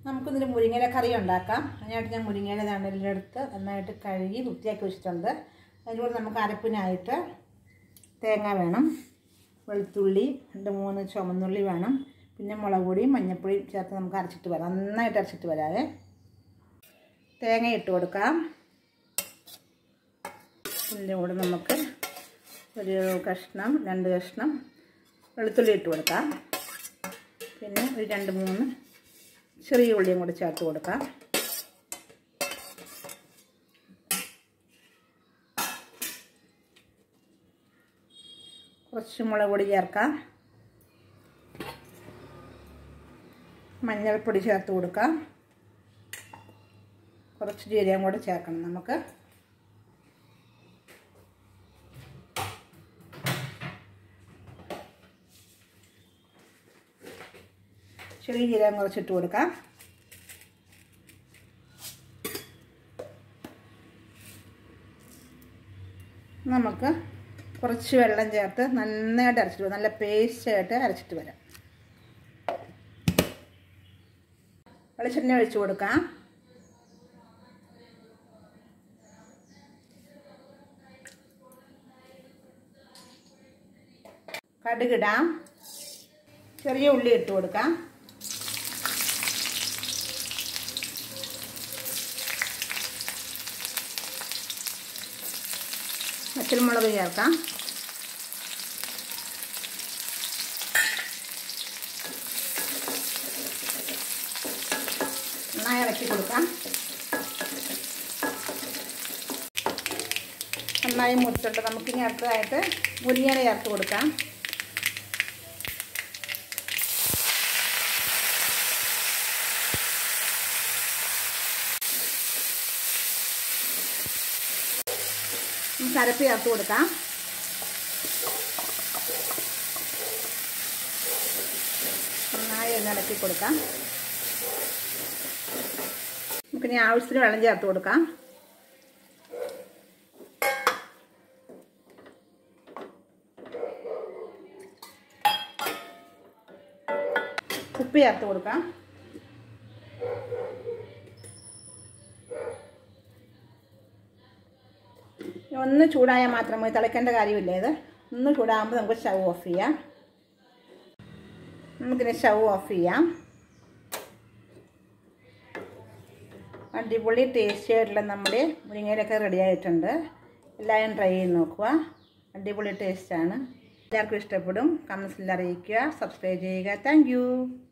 നമുക്കിതിന് മുരിങ്ങയില കറി ഉണ്ടാക്കാം അതിനായിട്ട് ഞാൻ മുരിങ്ങയില തണ്ടലിലെടുത്ത് നന്നായിട്ട് കഴുകി വൃത്തിയാക്കി വെച്ചിട്ടുണ്ട് അതിലൂടെ നമുക്ക് അരപ്പിനായിട്ട് തേങ്ങ വേണം വെളുത്തുള്ളി രണ്ട് മൂന്ന് ചുമന്നുള്ളി വേണം പിന്നെ മുളക് പൊടിയും മഞ്ഞൾപ്പൊടിയും ചേർത്ത് നമുക്ക് അരച്ചിട്ട് വരാം നന്നായിട്ട് അരച്ചിട്ട് വരാവേ തേങ്ങ ഇട്ട് കൊടുക്കാം ഇതിൻ്റെ കൂടെ നമുക്ക് ഒരു കഷ്ണം രണ്ട് കഷ്ണം വെളുത്തുള്ളി ഇട്ട് കൊടുക്കാം പിന്നെ ഒരു രണ്ട് മൂന്ന് ചെറിയ ഉള്ളിയും കൂടി ചേർത്ത് കൊടുക്കാം കുറച്ച് മുളക് പൊടി ചേർക്കാം മഞ്ഞൾപ്പൊടി ചേർത്ത് കൊടുക്കാം കുറച്ച് ജീരകം കൂടി ചേർക്കണം നമുക്ക് ചെറിയ ജീരകം കുറച്ചിട്ട് കൊടുക്കാം നമുക്ക് കുറച്ച് വെള്ളം ചേർത്ത് നന്നായിട്ട് അരച്ചിട്ട് വരാം നല്ല പേസ്റ്റായിട്ട് അരച്ചിട്ട് വരാം വെളിച്ചെണ്ണ ഒഴിച്ച് കൊടുക്കാം കടുകിടാം ചെറിയ ഉള്ളി ഇട്ട് കൊടുക്കാം പച്ചമുളക് ചേർക്കാം നന്നായി ഇറക്കി കൊടുക്കാം നന്നായി മുറിച്ചിട്ട് നമുക്കിനി അടുത്തതായിട്ട് മുരിങ്ങയില ചേർത്ത് കൊടുക്കാം നമുക്ക് അരപ്പ് ചേർത്ത് കൊടുക്കാം നന്നായി ഒന്ന് ഇളക്കി കൊടുക്കാം നമുക്കിനി ആവശ്യത്തിന് വെള്ളം ചേർത്ത് കൊടുക്കാം ഉപ്പ് ചേർത്ത് കൊടുക്കാം ഒന്ന് ചൂടായാൽ മാത്രം മതി തിളയ്ക്കേണ്ട കാര്യമില്ല ഇത് ഒന്ന് ചൂടാകുമ്പോൾ നമുക്ക് സ്റ്റവ് ഓഫ് ചെയ്യാം നമുക്കിനി സ്റ്റവ് ഓഫ് ചെയ്യാം അടിപൊളി ടേസ്റ്റി ആയിട്ടുള്ള നമ്മുടെ മുരിങ്ങയിലൊക്കെ റെഡി ആയിട്ടുണ്ട് എല്ലാവരും ട്രൈ ചെയ്ത് നോക്കുക അടിപൊളി ടേസ്റ്റാണ് എല്ലാവർക്കും ഇഷ്ടപ്പെടും കമൻസിൽ അറിയിക്കുക സബ്സ്ക്രൈബ് ചെയ്യുക താങ്ക്